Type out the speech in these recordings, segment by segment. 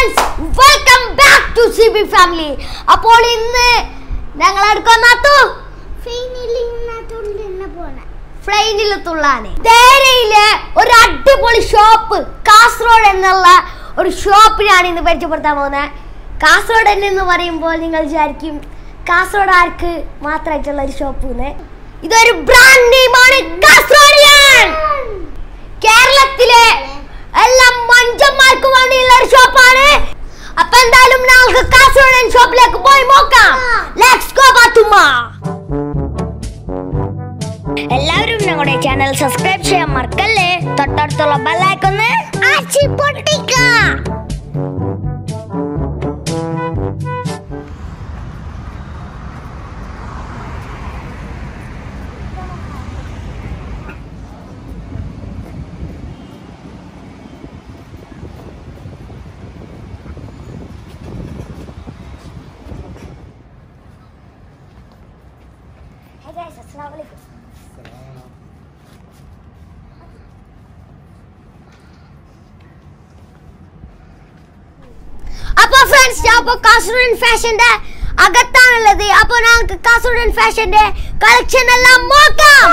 Friends welcome back to C B family അപ്പോൾ ഇന്ന് ഞങ്ങൾ എടുക്കൊന്നാത്തു ഫ്ലൈനിൽ തുള്ളാന് ധേരയിലെ ഒരു അടിപൊളി ഷോപ്പ് കാസർഗോഡ് എന്നുള്ള ഒരു ഷോപ്പിനാണ് ഇന്ന് പരിചയപ്പെടുത്താൻ പോകുന്നത് കാസർഗോഡ് തന്നെ എന്ന് പറയുമ്പോൾ നിങ്ങൾ വിചാരിക്കും കാസർഗോഡ് ആർക്ക് മാത്രമായിട്ടുള്ള ഒരു ഷോപ്പ് ഇതൊരു ബ്രാൻഡ് നെയിമാണ് കാസർഗോഡിയൻ കേരളത്തിലെ എല്ലാ മഞ്ചന്മാർക്കും വേണ്ടിയുള്ള ഒരു ഷോപ്പാണ് അപ്പൊ എന്തായാലും നമുക്ക് കാസർഗോഡ് ഷോപ്പിലേക്ക് പോയി നോക്കാം ലെറ്റ്സ് ഗോ ബാത്തുമ്മ എല്ലാവരും ഞങ്ങളുടെ ചാനൽ സബ്സ്ക്രൈബ് ചെയ്യാൻ മറക്കല്ലേ തൊട്ടടുത്തുള്ള ബെല്ലൈക്കൊന്ന് അച്ചി പൊട്ടിക്ക Hey guys, assalamu alaikum. അപ്പൊ ഫ്രണ്ട്സ് ഞാൻ ഇപ്പൊ കാസർഗോഡ് ഫാഷന്റെ അകത്താണുള്ളത് അപ്പൊ നമുക്ക് കാസർഗോഡ് ഫാഷന്റെ കളക്ഷൻ എല്ലാം നോക്കാം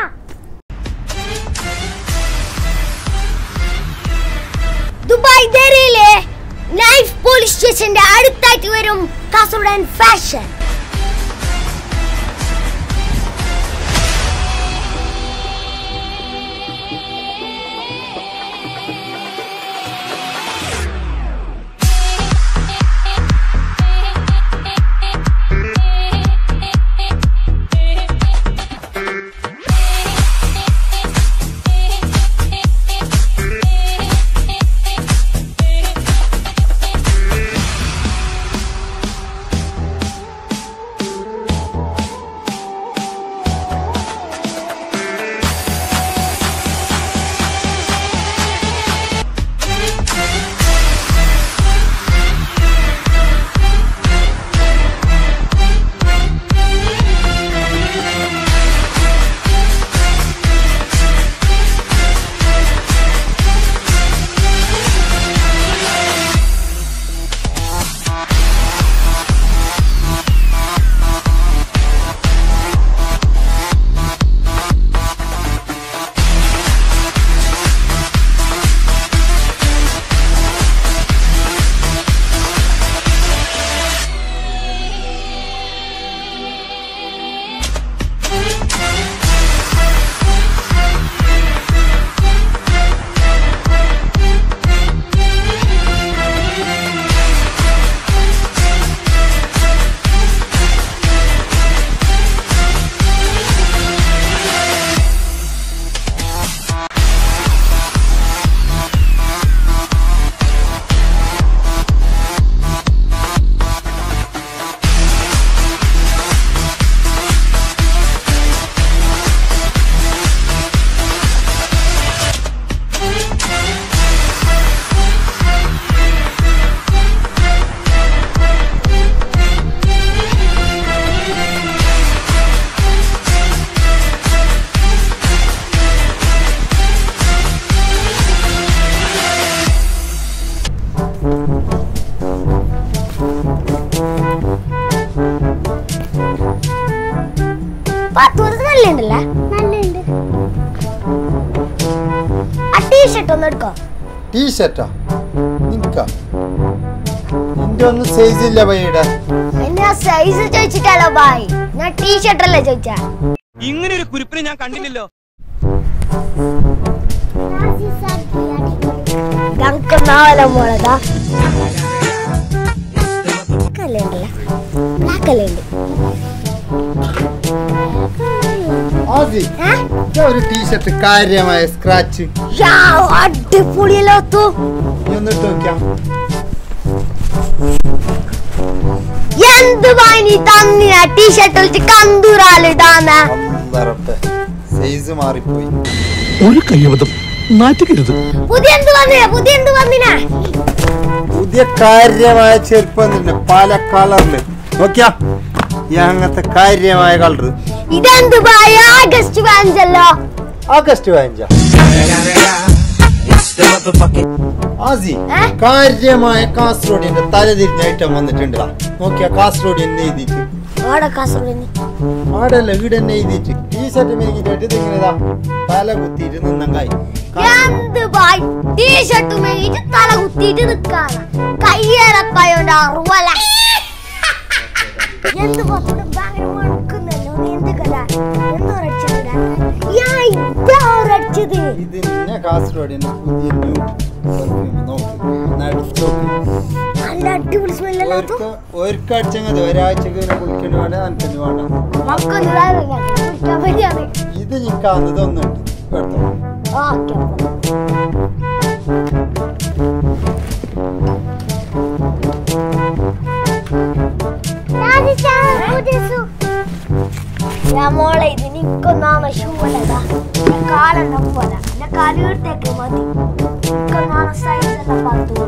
ദുബായ് ദേരയിലെ നൈഫ് പോലീസ് സ്റ്റേഷന്റെ അടുത്തായിട്ട് വരും കാസർഗോഡ് ഫാഷൻ പത്തൂരത്ത് നല്ല ഉണ്ടല്ലേ നല്ലുണ്ട് ആ ടീഷർട്ട് ഒന്ന് എടുക്കോ ടീഷർട്ടാ നിക്ക നിന്റെ ഒന്നും സൈസ് ഇല്ല പയ്യയുടെ എന്നെ സൈസ് ചോദിച്ചിട്ടല്ലോ ബായ് ഞാൻ ടീഷർട്ട് അല്ലേ ചോദിച്ചാ ഇങ്ങനെ ഒരു കുരിപ്പിനെ ഞാൻ കണ്ടില്ലല്ലോ ഞങ്ങൾക്ക് നാളെ മോളതാ ബ്ലാക്ക് അല്ലേ ബ്ലാക്ക് അല്ലേ ഉണ്ട് ആദി ഏ? ഇതാ ഒരു ടീഷർട്ട് കാര്യമായ സ്ക്രാച്ച് യാ, അടിപൊളിയല്ലോ തൂ നീ ഒന്ന് ഇട്ട് നോക്കിയാ എന്ത് വാങ്ങി തന്നിന ടീഷർട്ട് വെച്ച് കന്തൂറാലിടാന്ന് സൈസ് മാറിപ്പോയി ഒരു കയ്യബദ്ധം നാറ്റുകരുത് പുതിയ എന്ത് വന്നിന പുതിയ എന്ത് വന്നിന പുതിയ കാര്യമായ ചെരുപ്പ് തന്നെ പല കളറില് നോക്കിയാ ഈ അങ്ങനത്തെ കാര്യമായ കളർ ഇതെന്ത് ബായ് ആഗസ്റ്റ് പതിനഞ്ചല്ലോ ആഗസ്റ്റ് പതിനഞ്ചാ ആസി ഏ? കാര്യമായ കാസർഗോഡിന്റെ തലതിരിഞ്ഞ ഐറ്റം വന്നിട്ടുണ്ട് നോക്കിയാ കാസർഗോഡ് എന്നെ എഴുതിയിട്ട് ഓടെ കാസർഗോഡ് ആടല്ല വീട് തന്നെ എഴുതിയിട്ട് ടീഷർട്ട് മേങ്ങിട്ട് ഇതിങ്ങനെ ഇതാ തല കുത്തിയിട്ട് നിന്നങ്കായി എന്ത് ബായ് ടീഷർട്ട് മേങ്ങിട്ട് തല കുത്തിയിട്ട് നിക്കാണ് കയ്യേറപ്പായോണ്ട് അറുവല എന്ത് പറഞ്ഞു ഭയങ്കര മണക്കുന്നല്ലോ നീ എന്ത് കഥ എന്തോരടിച്ചത് ഞാൻ ഇതാരടിച്ചത് ഇത് നിന്നെ കാസർഗോഡിന്റെ പുതിയ ന്യൂ പെർഫ്യൂം നോക്ക് നടുക്ക് നല്ല അടിപൊളി സ്മെല്ലല്ലോ ഒരിക്കടിച്ചത് ഒരാഴ്ചക്ക് ഇങ്ങനെ കുളിക്കണ വേണ്ട നനക്കണ വേണ്ട മക്കൊന്ന് കുടിക്കാൻ പറ്റിയാണ് ഇത് നിക്കാവുന്നത് ഒന്നുണ്ട് കേട്ടോ ഓക്കെ മോളെ ഇത് നിക്കൊന്നാണ് ഷൂ അല്ലതാ കാലെണ്ണ പോലെ എന്നെ കാലുകെട്ടേക്ക് മതി നിക്കൊന്നാണ് സൈസ് എല്ലാം പത്തു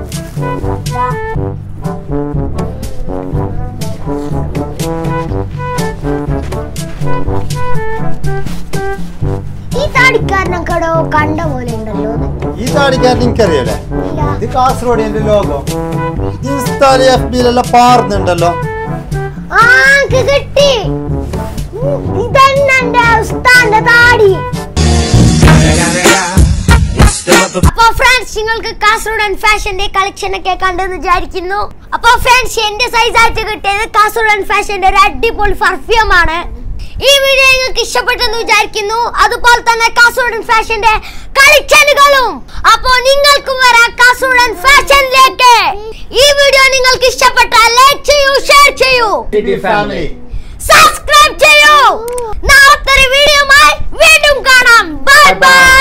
ഈ താടിക്കാരനൊക്കെടോ കണ്ട പോലെ ഉണ്ടല്ലോ ഈ താടിക്കാരൻ എനിക്കറിയാലേ ഇല്ല ഇത് കാസർഗോഡിന്റെ ലോഗോ ഇത് ഇൻസ്റ്റാല് എഫ് ബിയിലെല്ലാം പാറുന്നുണ്ടല്ലോ ആ എനിക്ക് കിട്ടി ഉം, ഇതന്നെ എന്റെ ഉസ്താന്റെ താടി അപ്പൊ ഫ്രണ്ട്സ് നിങ്ങൾക്ക് കാസർഗോഡ് ആൻഡ് ഫാഷന്റെ കളക്ഷൻ ഒക്കെ കണ്ടെന്ന് വിചാരിക്കുന്നു അപ്പൊ ഫ്രണ്ട്സ് എന്റെ സൈസ് ആയിട്ട് കിട്ടിയത് കാസർഗോഡ് ആൻഡ് ഫാഷന്റെ ഒരു അടിപൊളി പെർഫ്യൂം ആണ് ഈ വീഡിയോ നിങ്ങൾക്ക് ഇഷ്ടപ്പെട്ടെന്ന് വിചാരിക്കുന്നു അതുപോലെ തന്നെ കാസർഗോഡ് ആൻഡ് ഫാഷന്റെ കളക്ഷനുകളും അപ്പോ നിങ്ങൾക്കും വരാം കാസർഗോഡ് ആൻഡ് ഫാഷനിലേക്ക് ഈ വീഡിയോ നിങ്ങൾക്ക് ഇഷ്ടപ്പെട്ടാൽ ലൈക്ക് ചെയ്യൂ ഷെയർ ചെയ്യൂ ഫാമിലി സബ്സ്ക്രൈബ് ചെയ്യൂ നാളത്തെ വീഡിയോയുമായി വീണ്ടും കാണാം ബൈ ബൈ